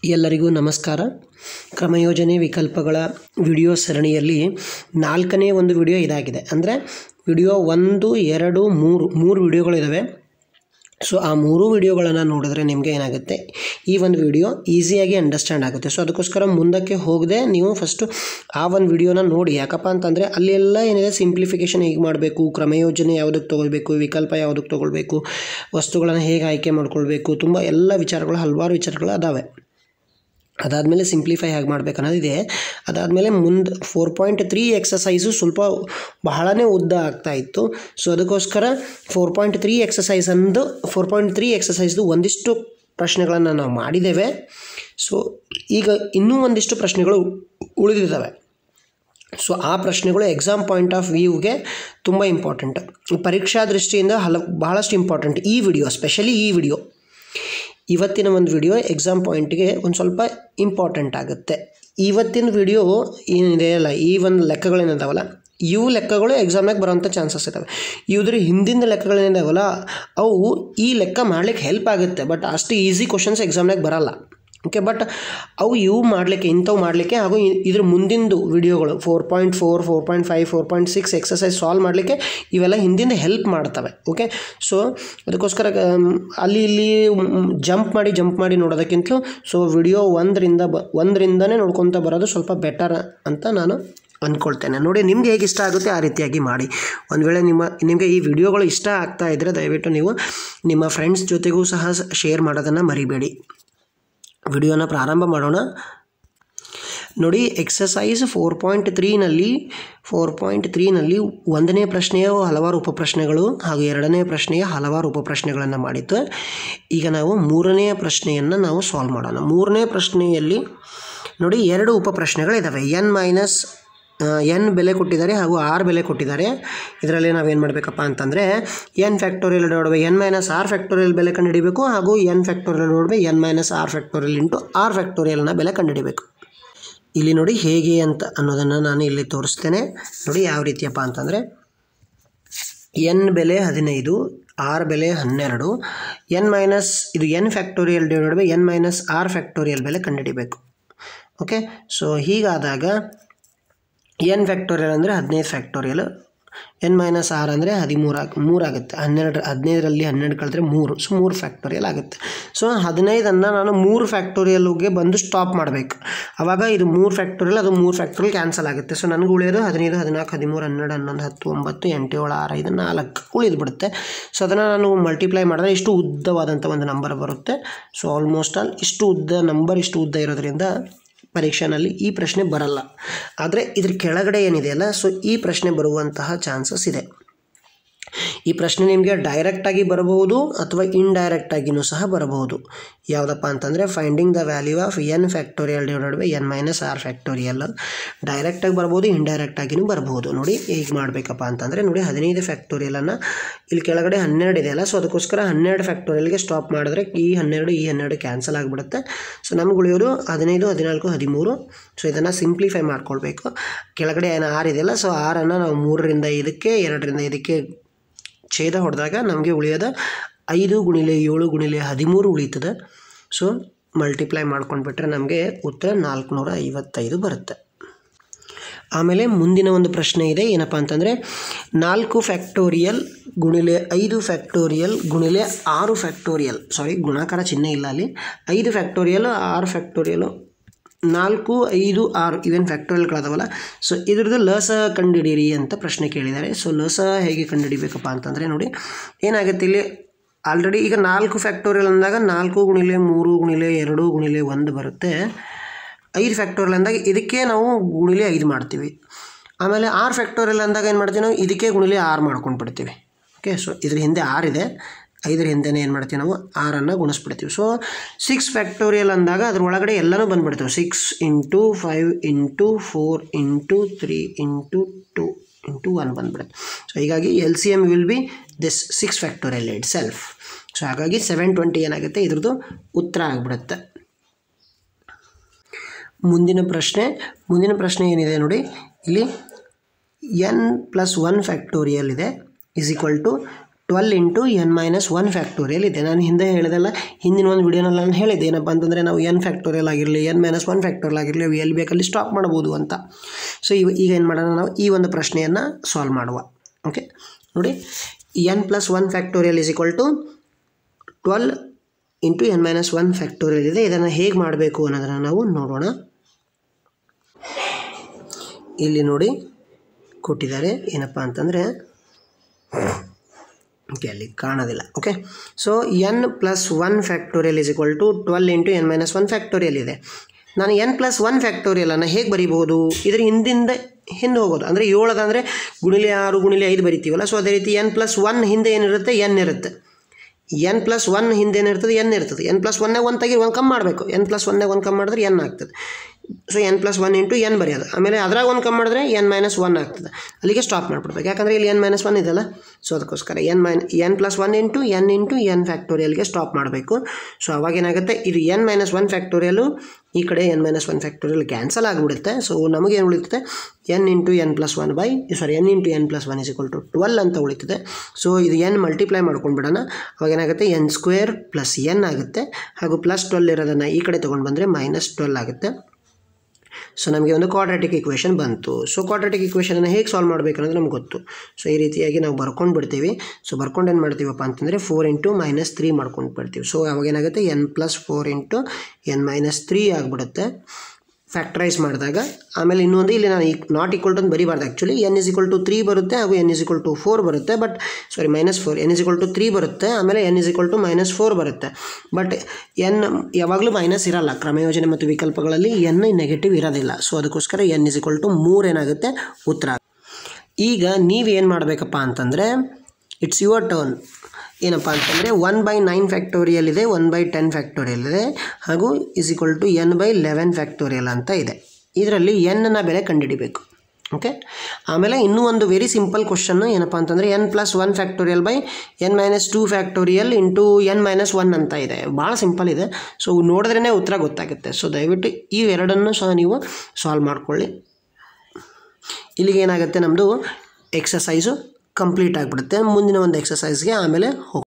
ಎಲ್ಲರಿಗೂ ನಮಸ್ಕಾರ ಕ್ರಮಯೋಜನೆ ವಿಕಲ್ಪಗಳ ವಿಡಿಯೋ ಸರಣಿಯಲ್ಲಿ ನಾಲ್ಕನೇ ಒಂದು ವಿಡಿಯೋ ಇದಾಗಿದೆ ಅಂದರೆ ವಿಡಿಯೋ ಒಂದು ಎರಡು ಮೂರು ಮೂರು ವಿಡಿಯೋಗಳಿದ್ದಾವೆ ಸೊ ಆ ಮೂರು ವಿಡಿಯೋಗಳನ್ನು ನೋಡಿದ್ರೆ ನಿಮಗೆ ಏನಾಗುತ್ತೆ ಈ ಒಂದು ವಿಡಿಯೋ ಈಸಿಯಾಗಿ ಅಂಡರ್ಸ್ಟ್ಯಾಂಡ್ ಆಗುತ್ತೆ ಸೊ ಅದಕ್ಕೋಸ್ಕರ ಮುಂದಕ್ಕೆ ಹೋಗದೆ ನೀವು ಫಸ್ಟು ಆ ಒಂದು ವಿಡಿಯೋನ ನೋಡಿ ಯಾಕಪ್ಪ ಅಂತಂದರೆ ಅಲ್ಲೆಲ್ಲ ಏನಿದೆ ಸಿಂಪ್ಲಿಫಿಕೇಷನ್ ಹೇಗೆ ಮಾಡಬೇಕು ಕ್ರಮಯೋಜನೆ ಯಾವುದಕ್ಕೆ ತೊಗೊಳ್ಬೇಕು ವಿಕಲ್ಪ ಯಾವುದಕ್ಕೆ ತೊಗೊಳ್ಬೇಕು ವಸ್ತುಗಳನ್ನು ಹೇಗೆ ಆಯ್ಕೆ ಮಾಡ್ಕೊಳ್ಬೇಕು ತುಂಬ ಎಲ್ಲ ವಿಚಾರಗಳು ಹಲವಾರು ವಿಚಾರಗಳು ಅದಾವೆ ಅದಾದಮೇಲೆ ಸಿಂಪ್ಲಿಫೈ ಹೇಗೆ ಮಾಡ್ಬೇಕು ಅನ್ನೋದಿದೆ ಅದಾದಮೇಲೆ ಮುಂದೆ ಫೋರ್ ಪಾಯಿಂಟ್ ತ್ರೀ ಎಕ್ಸಸೈಸು ಸ್ವಲ್ಪ ಬಹಳನೇ ಉದ್ದ ಆಗ್ತಾ ಇತ್ತು ಸೊ ಅದಕ್ಕೋಸ್ಕರ ಫೋರ್ ಪಾಯಿಂಟ್ ತ್ರೀ ಎಕ್ಸಸೈಸ್ ಅಂದು ಫೋರ್ ಪಾಯಿಂಟ್ ತ್ರೀ ಎಕ್ಸಸೈಸ್ದು ಒಂದಿಷ್ಟು ಪ್ರಶ್ನೆಗಳನ್ನು ನಾವು ಮಾಡಿದ್ದೇವೆ ಸೊ ಈಗ ಇನ್ನೂ ಒಂದಿಷ್ಟು ಪ್ರಶ್ನೆಗಳು ಉಳಿದಿದ್ದಾವೆ ಸೊ ಆ ಪ್ರಶ್ನೆಗಳು ಎಕ್ಸಾಮ್ ಪಾಯಿಂಟ್ ಆಫ್ ವ್ಯೂಗೆ ತುಂಬ ಇಂಪಾರ್ಟೆಂಟ್ ಪರೀಕ್ಷಾ ದೃಷ್ಟಿಯಿಂದ ಹಲ ಬಹಳಷ್ಟು ಇಂಪಾರ್ಟೆಂಟ್ ಈ ವಿಡಿಯೋ ಸ್ಪೆಷಲಿ ಈ ವಿಡಿಯೋ ಇವತ್ತಿನ ಒಂದು ವಿಡಿಯೋ ಎಕ್ಸಾಮ್ ಪಾಯಿಂಟ್ಗೆ ಒಂದು ಸ್ವಲ್ಪ ಇಂಪಾರ್ಟೆಂಟ್ ಆಗುತ್ತೆ ಇವತ್ತಿನ ವಿಡಿಯೋ ಏನಿದೆ ಅಲ್ಲ ಈ ಒಂದು ಲೆಕ್ಕಗಳೇನಿದಾವಲ್ಲ ಇವು ಲೆಕ್ಕಗಳು ಎಕ್ಸಾಮ್ನಾಗ ಬರೋಂಥ ಚಾನ್ಸಸ್ ಇದ್ದಾವೆ ಇವ್ರ ಹಿಂದಿನ ಲೆಕ್ಕಗಳೇನಿದಾವಲ್ಲ ಅವು ಈ ಲೆಕ್ಕ ಮಾಡ್ಲಿಕ್ಕೆ ಹೆಲ್ಪ್ ಆಗುತ್ತೆ ಬಟ್ ಅಷ್ಟು ಈಸಿ ಕ್ವಶನ್ಸ್ ಎಕ್ಸಾಮ್ನಾಗ ಬರಲ್ಲ ಓಕೆ ಬಟ್ ಅವು ಇವು ಮಾಡಲಿಕ್ಕೆ ಇಂಥವು ಮಾಡಲಿಕ್ಕೆ ಹಾಗೂ ಇ- ಇದ್ರ ಮುಂದಿಂದು ವಿಡಿಯೋಗಳು four point four four point five four point six exercise solve ಮಾಡಲಿಕ್ಕೆ ಇವೆಲ್ಲ ಹಿಂದಿಂದ ಹೆಲ್ಪ್ ಮಾಡ್ತವೆ ಓಕೆ ಸೊ ಅದಕ್ಕೋಸ್ಕರ ಆಮ್, ಅಲ್ಲಿ ಇಲ್ಲಿ ಜಂಪ್ ಮಾಡಿ ಜಂಪ್ ಮಾಡಿ ನೋಡೋದಕ್ಕಿಂತಲೂ ಸೊ ವಿಡಿಯೋ ಒಂದರಿಂದ ಬ ಒಂದರಿಂದನೇ ನೋಡ್ಕೊತ ಬರೋದು ಸ್ವಲ್ಪ ಬೆಟರ್ ಅಂತ ನಾನು ಅಂದ್ಕೊಳ್ತೇನೆ ನೋಡಿ ನಿಮ್ಗೆ ಹೇಗೆ ಇಷ್ಟ ಆಗುತ್ತೆ ಆ ರೀತಿಯಾಗಿ ಮಾಡಿ ಒಂದು ವೇಳೆ ನಿಮ್ಮ ನಿಮಗೆ ಈ ವಿಡಿಯೋಗಳು ಇಷ್ಟ ಆಗ್ತಾ ಇದ್ದರೆ ದಯವಿಟ್ಟು ನೀವು ನಿಮ್ಮ ಫ್ರೆಂಡ್ಸ್ ಜೊತೆಗೂ ಸಹ ಶೇರ್ ಮಾಡೋದನ್ನು ಮರಿಬೇಡಿ ವಿಡಿಯೋನ ಪ್ರಾರಂಭ ಮಾಡೋಣ ನೋಡಿ ಎಕ್ಸಸೈಸ್ ಫೋರ್ ಪಾಯಿಂಟ್ ತ್ರೀನಲ್ಲಿ ಫೋರ್ ಪಾಯಿಂಟ್ ತ್ರೀನಲ್ಲಿ ಒಂದನೇ ಪ್ರಶ್ನೆಯ ಹಲವಾರು ಉಪಪ್ರಶ್ನೆಗಳು ಹಾಗೂ ಎರಡನೇ ಪ್ರಶ್ನೆಯ ಹಲವಾರು ಉಪಪ್ರಶ್ನೆಗಳನ್ನು ಮಾಡಿತ್ತು ಈಗ ನಾವು ಮೂರನೆಯ ಪ್ರಶ್ನೆಯನ್ನು ನಾವು ಸಾಲ್ವ್ ಮಾಡೋಣ ಮೂರನೇ ಪ್ರಶ್ನೆಯಲ್ಲಿ ನೋಡಿ ಎರಡು ಉಪಪ್ರಶ್ನೆಗಳಿದ್ದಾವೆ ಎನ್ ಮೈನಸ್ ಎನ್ ಬೆಲೆ ಕೊಟ್ಟಿದ್ದಾರೆ ಹಾಗೂ ಆರ್ ಬೆಲೆ ಕೊಟ್ಟಿದ್ದಾರೆ ಇದರಲ್ಲಿ ನಾವೇನು ಮಾಡಬೇಕಪ್ಪ ಅಂತಂದರೆ N factorial divide by N minus R factorial ಬೆಲೆ ಕಂಡುಹಿಡಿಬೇಕು ಹಾಗೂ N factorial divide by N minus R factorial into R ಫ್ಯಾಕ್ಟೋರಿಯಲ್ನ ಬೆಲೆ ಕಂಡುಹಿಡಿಬೇಕು ಇಲ್ಲಿ ನೋಡಿ ಹೇಗೆ ಅಂತ ಅನ್ನೋದನ್ನು ನಾನು ಇಲ್ಲಿ ತೋರಿಸ್ತೇನೆ ನೋಡಿ ಯಾವ ರೀತಿಯಪ್ಪ ಅಂತಂದರೆ ಎನ್ ಬೆಲೆ ಹದಿನೈದು ಆರ್ ಬೆಲೆ ಹನ್ನೆರಡು ಎನ್ ಮೈನಸ್ ಇದು N factorial divide by N minus R factorial ಬೆಲೆ ಕಂಡುಹಿಡಿಬೇಕು ಓಕೆ ಸೊ ಹೀಗಾದಾಗ ಎನ್ ಫ್ಯಾಕ್ಟೋರಿಯಲ್ ಅಂದರೆ ಹದಿನೈದು ಫ್ಯಾಕ್ಟೋರಿಯಲ್ ಎನ್ ಮೈನಸ್ ಆರ್ ಅಂದರೆ ಹದಿಮೂರು ಆಗ ಮೂರಾಗುತ್ತೆ ಹನ್ನೆರಡು ಹದಿನೈದರಲ್ಲಿ ಹನ್ನೆರಡು ಕಳೆದ್ರೆ ಮೂರು ಸೊ ಮೂರು ಫ್ಯಾಕ್ಟೋರಿಯಲ್ ಆಗುತ್ತೆ ಸೊ ಹದಿನೈದನ್ನು ನಾನು ಮೂರು ಫ್ಯಾಕ್ಟೋರಿಯಲ್ಗೆ ಬಂದು ಸ್ಟಾಪ್ ಮಾಡಬೇಕು ಆವಾಗ ಇದು ಮೂರು ಫ್ಯಾಕ್ಟೋರಿಯಲ್ ಅದು ಮೂರು ಫ್ಯಾಕ್ಟೋರಿಯಲ್ ಕ್ಯಾನ್ಸಲ್ ಆಗುತ್ತೆ ಸೊ ನನಗೆ ಉಳಿಯೋದು ಹದಿನೈದು ಹದಿನಾಲ್ಕು ಹದಿಮೂರು ಹನ್ನೆರಡು ಹನ್ನೊಂದು ಹತ್ತು ಒಂಬತ್ತು ಎಂಟು ಏಳು ಆರು ಐದು ನಾಲ್ಕು ಉಳಿದು ಬಿಡುತ್ತೆ ಸೊ ಅದನ್ನು ನಾನು ಮಲ್ಟಿಪ್ಲೈ ಮಾಡಿದ್ರೆ ಇಷ್ಟು ಉದ್ದವಾದಂಥ ಒಂದು ನಂಬರ್ ಬರುತ್ತೆ ಸೊ ಆಲ್ಮೋಸ್ಟ್ ಆಲ್ ಇಷ್ಟು ಉದ್ದ ನಂಬರ್ ಇಷ್ಟು ಉದ್ದ ಇರೋದ್ರಿಂದ ಪರೀಕ್ಷೆನಲ್ಲಿ ಈ ಪ್ರಶ್ನೆ ಬರಲ್ಲ ಆದರೆ ಇದ್ರ ಕೆಳಗಡೆ ಏನಿದೆಯಲ್ಲ ಸೊ ಈ ಪ್ರಶ್ನೆ ಬರುವಂತಹ ಚಾನ್ಸಸ್ ಇದೆ ಈ ಪ್ರಶ್ನೆ ನಿಮಗೆ ಡೈರೆಕ್ಟಾಗಿ ಬರಬಹುದು ಅಥವಾ ಇಂಡೈರೆಕ್ಟಾಗಿಯೂ ಸಹ ಬರಬಹುದು ಯಾವುದಪ್ಪ ಅಂತಂದರೆ finding the value of N factorial divided by N minus R factorial ಡೈರೆಕ್ಟಾಗಿ ಬರ್ಬೋದು ಇಂಡೈರೆಕ್ಟಾಗಿಯೂ ಬರಬಹುದು ನೋಡಿ ಹೇಗೆ ಮಾಡಬೇಕಪ್ಪ ಅಂತಂದರೆ ನೋಡಿ ಹದಿನೈದು ಫ್ಯಾಕ್ಟೋರಿಯಲನ್ನು ಇಲ್ಲಿ ಕೆಳಗಡೆ ಹನ್ನೆರಡು ಇದೆಯಲ್ಲ ಸೊ ಅದಕ್ಕೋಸ್ಕರ ಹನ್ನೆರಡು ಫ್ಯಾಕ್ಟೋರಿಯಲ್ಗೆ ಸ್ಟಾಪ್ ಮಾಡಿದ್ರೆ ಈ ಹನ್ನೆರಡು ಈ ಹನ್ನೆರಡು ಕ್ಯಾನ್ಸಲ್ ಆಗಿಬಿಡುತ್ತೆ ಸೊ ನಮ್ಗೆ ಉಳಿಯೋದು ಹದಿನೈದು ಹದಿನಾಲ್ಕು ಹದಿಮೂರು ಸೊ ಇದನ್ನು ಸಿಂಪ್ಲಿಫೈ ಮಾಡ್ಕೊಳ್ಬೇಕು ಕೆಳಗಡೆ ಏನು ಆರು ಇದೆಯಲ್ಲ ಸೊ ಆರನ್ನು ನಾವು ಮೂರರಿಂದ ಇದಕ್ಕೆ ಎರಡರಿಂದ ಇದಕ್ಕೆ ಛೇದ ಹೊಡೆದಾಗ ನಮಗೆ ಉಳಿಯೋದು ಐದು ಗುಣಿಲೆ ಏಳು ಗುಣಿಲೆ ಹದಿಮೂರು ಉಳೀತದೆ ಸೊ ಮಲ್ಟಿಪ್ಲೈ ಮಾಡ್ಕೊಂಡ್ಬಿಟ್ರೆ ನಮಗೆ ಉತ್ತರ ನಾಲ್ಕುನೂರ ಐವತ್ತೈದು ಬರುತ್ತೆ ಆಮೇಲೆ ಮುಂದಿನ ಒಂದು ಪ್ರಶ್ನೆ ಇದೆ ಏನಪ್ಪ ಅಂತಂದರೆ ನಾಲ್ಕು ಫ್ಯಾಕ್ಟೋರಿಯಲ್ ಗುಣಿಲೆ ಐದು ಫ್ಯಾಕ್ಟೋರಿಯಲ್ ಗುಣಿಲೆ ಆರು ಫ್ಯಾಕ್ಟೋರಿಯಲ್ ಸಾರಿ ಗುಣಾಕಾರ ಚಿಹ್ನೆ ಇಲ್ಲ ಅಲ್ಲಿ ಐದು ಫ್ಯಾಕ್ಟೋರಿಯಲ್ ಆರು ಫ್ಯಾಕ್ಟೋರಿಯಲು ನಾಲ್ಕು ಐದು ಆರು ಇವೇನು ಫ್ಯಾಕ್ಟೋರಿಯಲ್ಗಳದಾವಲ್ಲ ಸೊ ಇದ್ರದ್ದು ಲಸ ಕಂಡುಹಿಡೀರಿ ಅಂತ ಪ್ರಶ್ನೆ ಕೇಳಿದ್ದಾರೆ ಸೊ ಲಸ ಹೇಗೆ ಕಂಡುಹಿಡಿಬೇಕಪ್ಪ ಅಂತಂದರೆ ನೋಡಿ ಏನಾಗುತ್ತೆ ಇಲ್ಲಿ ಆಲ್ರೆಡಿ ಈಗ ನಾಲ್ಕು ಫ್ಯಾಕ್ಟೋರಿಯಲ್ ಅಂದಾಗ ನಾಲ್ಕು ಗುಣಿಲೆ ಮೂರು ಗುಣಿಲೆ ಎರಡು ಗುಣಿಲೆ ಒಂದು ಬರುತ್ತೆ ಐದು ಫ್ಯಾಕ್ಟೋರಿಯಲ್ ಅಂದಾಗ ಇದಕ್ಕೆ ನಾವು ಗುಣಿಲೆ ಐದು ಮಾಡ್ತೀವಿ ಆಮೇಲೆ ಆರು ಫ್ಯಾಕ್ಟೋರಿಯಲ್ ಅಂದಾಗ ಏನು ಮಾಡ್ತೀವಿ ನಾವು ಇದಕ್ಕೆ ಗುಣಿಲೆ ಆರು ಮಾಡ್ಕೊಂಡು ಬಿಡ್ತೀವಿ ಓಕೆ ಸೊ ಇದ್ರ ಹಿಂದೆ ಆರು ಇದೆ ಐದರ ಹಿಂದೆನೇ ಏನು ಮಾಡ್ತೀವಿ ನಾವು ಆರನ್ನು ಗುಣಿಸ್ಬಿಡ್ತೀವಿ ಸೊ ಸಿಕ್ಸ್ ಫ್ಯಾಕ್ಟೋರಿಯಲ್ ಅಂದಾಗ ಅದ್ರ ಒಳಗಡೆ ಎಲ್ಲನೂ ಬಂದುಬಿಡ್ತೀವಿ six into five into four into three into two into one ಬಂದುಬಿಡುತ್ತೆ ಸೊ ಹೀಗಾಗಿ L C M will be this six factorial itself so ಹಾಗಾಗಿ ಸೆವೆನ್ ಟ್ವೆಂಟಿ ಏನಾಗುತ್ತೆ ಇದ್ರದ್ದು ಉತ್ತರ ಆಗಿಬಿಡುತ್ತೆ ಮುಂದಿನ ಪ್ರಶ್ನೆ ಮುಂದಿನ ಪ್ರಶ್ನೆ ಏನಿದೆ ನೋಡಿ ಇಲ್ಲಿ ಎನ್ ಪ್ಲಸ್ ಒನ್ ಫ್ಯಾಕ್ಟೋರಿಯಲ್ ಇದೆ is equal to twelve into N minus one factorial ಇದೆ ನಾನು ಹಿಂದೆ ಹೇಳಿದೆಲ್ಲ ಹಿಂದಿನ ಒಂದು ವಿಡಿಯೋನಲ್ಲಿ ನಾನು ಹೇಳಿದ್ದೆ ಏನಪ್ಪ ಅಂತಂದರೆ ನಾವು ಎನ್ ಫ್ಯಾಕ್ಟೋರಿಯಲ್ ಆಗಿರಲಿ ಎನ್ ಮೈನಸ್ ಒನ್ ಫ್ಯಾಕ್ಟೋರಿಯಲ್ ಆಗಿರಲಿ ಅವು ಎಲ್ಲಿ ಬೇಕಲ್ಲಿ ಸ್ಟಾಪ್ ಮಾಡ್ಬೋದು ಅಂತ ಸೊ ಇವ ಈಗ ಏನು ಮಾಡೋಣ ನಾವು ಈ ಒಂದು ಪ್ರಶ್ನೆಯನ್ನು ಸಾಲ್ವ್ ಮಾಡುವ ಓಕೆ ನೋಡಿ N plus one factorial is equal to twelve into N minus one factorial ಇದೆ ಇದನ್ನು ಹೇಗೆ ಮಾಡಬೇಕು ಅನ್ನೋದನ್ನು ನಾವು ನೋಡೋಣ ಇಲ್ಲಿ ನೋಡಿ ಕೊಟ್ಟಿದ್ದಾರೆ ಏನಪ್ಪ ಅಂತಂದರೆ ಓಕೆ ಅಲ್ಲಿ ಕಾಣೋದಿಲ್ಲ okay so N plus one factorial is equal to twelve into N minus one factorial ಇದೆ ನಾನು ಎನ್ ಪ್ಲಸ್ ಒನ್ ಫ್ಯಾಕ್ಟೋರಿಯಲನ್ನು ಹೇಗೆ ಬರಿಬೋದು ಇದ್ರ ಹಿಂದಿಂದ ಹಿಂದೆ ಹೋಗೋದು ಅಂದರೆ ಏಳದಂದರೆ ಗುಣಿಲೆ ಆರು ಗುಣಿಲೆ ಐದು ಬರಿತೀವಲ್ಲ ಸೊ ಅದೇ ರೀತಿ ಎನ್ ಪ್ಲಸ್ ಒನ್ ಹಿಂದೆ ಏನಿರುತ್ತೆ ಎನ್ ಇರುತ್ತೆ ಎನ್ ಪ್ಲಸ್ ಒನ್ ಹಿಂದೆ ಏನಿರ್ತದೆ ಎನ್ ಇರ್ತದೆ ಎನ್ ಪ್ಲಸ್ ಒನ್ನೇ ಒನ್ ತೆಗಿ ಒಂದು ಕಮ್ಮಿ ಮಾಡಬೇಕು ಎನ್ ಪ್ಲಸ್ ಒನ್ನೇ ಒಂದು ಕಮ್ಮಿ ಮಾಡಿದ್ರೆ ಎನ್ ಆಗ್ತದೆ so N plus one into N ಬರೆಯೋದು ಆಮೇಲೆ ಅದ್ರಾಗ ಒಂದು ಕಮ್ಮಿ ಮಾಡಿದ್ರೆ ಎನ್ ಮೈನಸ್ ಒನ್ ಆಗ್ತದೆ ಅಲ್ಲಿಗೆ ಸ್ಟಾಪ್ ಮಾಡಿಬಿಡ್ಬೇಕು ಯಾಕಂದರೆ ಇಲ್ಲಿ ಎನ್ ಮೈನಸ್ ಒನ್ ಇದೆಯಲ್ಲ ಸೊ ಅದಕ್ಕೋಸ್ಕರ N min N plus one into N into N ಫ್ಯಾಕ್ಟೋರಿಯಲ್ಗೆ ಸ್ಟಾಪ್ ಮಾಡಬೇಕು ಸೊ ಅವಾಗ ಏನಾಗುತ್ತೆ ಇದು ಎನ್ ಮೈನಸ್ ಒನ್ ಫ್ಯಾಕ್ಟೋರಿಯಲು ಈ ಕಡೆ N minus one factorial cancel ಆಗಿಬಿಡುತ್ತೆ ಸೊ ನಮಗೇನು ಉಳಿತದೆ N into N plus one by sorry N into N plus one is equal to twelve ಅಂತ ಉಳಿತದೆ ಸೊ ಇದು ಎನ್ ಮಲ್ಟಿಪ್ಲೈ ಮಾಡ್ಕೊಂಡ್ಬಿಡೋಣ ಅವಾಗ ಏನಾಗುತ್ತೆ ಎನ್ ಸ್ಕ್ವೇರ್ ಪ್ಲಸ್ ಎನ್ ಆಗುತ್ತೆ ಹಾಗೂ ಪ್ಲಸ್ ಟ್ವೆಲ್ ಇರೋದನ್ನು ಈ ಕಡೆ ತೊಗೊಂಡು ಬಂದರೆ ಮೈನಸ್ ಟ್ವೆಲ್ ಆಗುತ್ತೆ ಸೊ ನಮಗೆ ಒಂದು ಕ್ವಾಡ್ರಾಟಿಕ್ ಇಕ್ವೇಷನ್ ಬಂತು ಸೊ ಕ್ವಾಡ್ರಾಟಿಕ್ ಇಕ್ವೇಷನನ್ನು ಹೇಗೆ ಸಾಲ್ವ್ ಮಾಡಬೇಕು ಅನ್ನೋದು ನಮ್ಗೆ ಗೊತ್ತು ಸೊ ಈ ರೀತಿಯಾಗಿ ನಾವು ಬರ್ಕೊಂಡು ಬಿಡ್ತೀವಿ ಸೊ ಬರ್ಕೊಂಡು ಏನು ಮಾಡ್ತೀವಪ್ಪ ಅಂತಂದರೆ ಫೋರ್ ಇಂಟು ಮೈನಸ್ ತ್ರೀ ಮಾಡ್ಕೊಂಡು ಬಿಡ್ತೀವಿ ಸೊ ಅವಾಗ ಏನಾಗುತ್ತೆ N plus four into N minus three ಆಗಿಬಿಡುತ್ತೆ ಫ್ಯಾಕ್ಟ್ರೈಸ್ ಮಾಡಿದಾಗ ಆಮೇಲೆ ಇನ್ನೊಂದು ಇಲ್ಲಿ ನಾನು ನಾಟ್ ಈಕ್ವಲ್ ಟು ಅಂತ ಬರಿಬಾರ್ದು actually N is equal to three ಬರುತ್ತೆ ಹಾಗೂ N is equal to four ಬರುತ್ತೆ but sorry minus four N is equal to three ಬರುತ್ತೆ ಆಮೇಲೆ N is equal to minus four ಬರುತ್ತೆ ಬಟ್ ಎನ್ ಯಾವಾಗಲೂ minus ಇರಲ್ಲ ಕ್ರಮಯೋಜನೆ ಮತ್ತು ವಿಕಲ್ಪಗಳಲ್ಲಿ ಎನ್ ನೆಗೆಟಿವ್ ಇರೋದಿಲ್ಲ ಸೊ ಅದಕ್ಕೋಸ್ಕರ ಎನ್ ಇಸ್ ಈಕ್ವಲ್ ಟು ಮೂರು ಏನಾಗುತ್ತೆ ಉತ್ತರ ಈಗ ನೀವೇನು ಮಾಡಬೇಕಪ್ಪ ಅಂತಂದರೆ ಇಟ್ಸ್ ಯುವರ್ ಟರ್ನ್ ಏನಪ್ಪ ಅಂತಂದರೆ ಒನ್ ಬೈ ನೈನ್ ಫ್ಯಾಕ್ಟೋರಿಯಲ್ ಇದೆ ಒನ್ ಬೈ ಟೆನ್ ಫ್ಯಾಕ್ಟೋರಿಯಲ್ ಇದೆ ಹಾಗೂ is equal to N by eleven factorial ಅಂತ ಇದೆ ಇದರಲ್ಲಿ ಎನ್ನ ಬೆಲೆ ಕಂಡುಹಿಡಿಬೇಕು ಓಕೆ ಆಮೇಲೆ ಇನ್ನೂ ಒಂದು ವೆರಿ ಸಿಂಪಲ್ ಕ್ವಶನ್ನು ಏನಪ್ಪ ಅಂತಂದರೆ N plus one factorial by N minus two factorial into N minus one ಅಂತ ಇದೆ ಭಾಳ ಸಿಂಪಲ್ ಇದೆ ಸೊ ನೋಡಿದ್ರೇ ಉತ್ತರ ಗೊತ್ತಾಗುತ್ತೆ ಸೊ ದಯವಿಟ್ಟು ಇವೆರಡನ್ನು ಸಹ ನೀವು ಸಾಲ್ವ್ ಮಾಡ್ಕೊಳ್ಳಿ ಇಲ್ಲಿಗೆ ಏನಾಗುತ್ತೆ ನಮ್ಮದು ಎಕ್ಸಸೈಸು ಕಂಪ್ಲೀಟ್ ಆಗಿಬಿಡುತ್ತೆ ಮುಂದಿನ ಒಂದು ಎಕ್ಸಸೈಸ್ಗೆ ಆಮೇಲೆ ಹೋಗಿ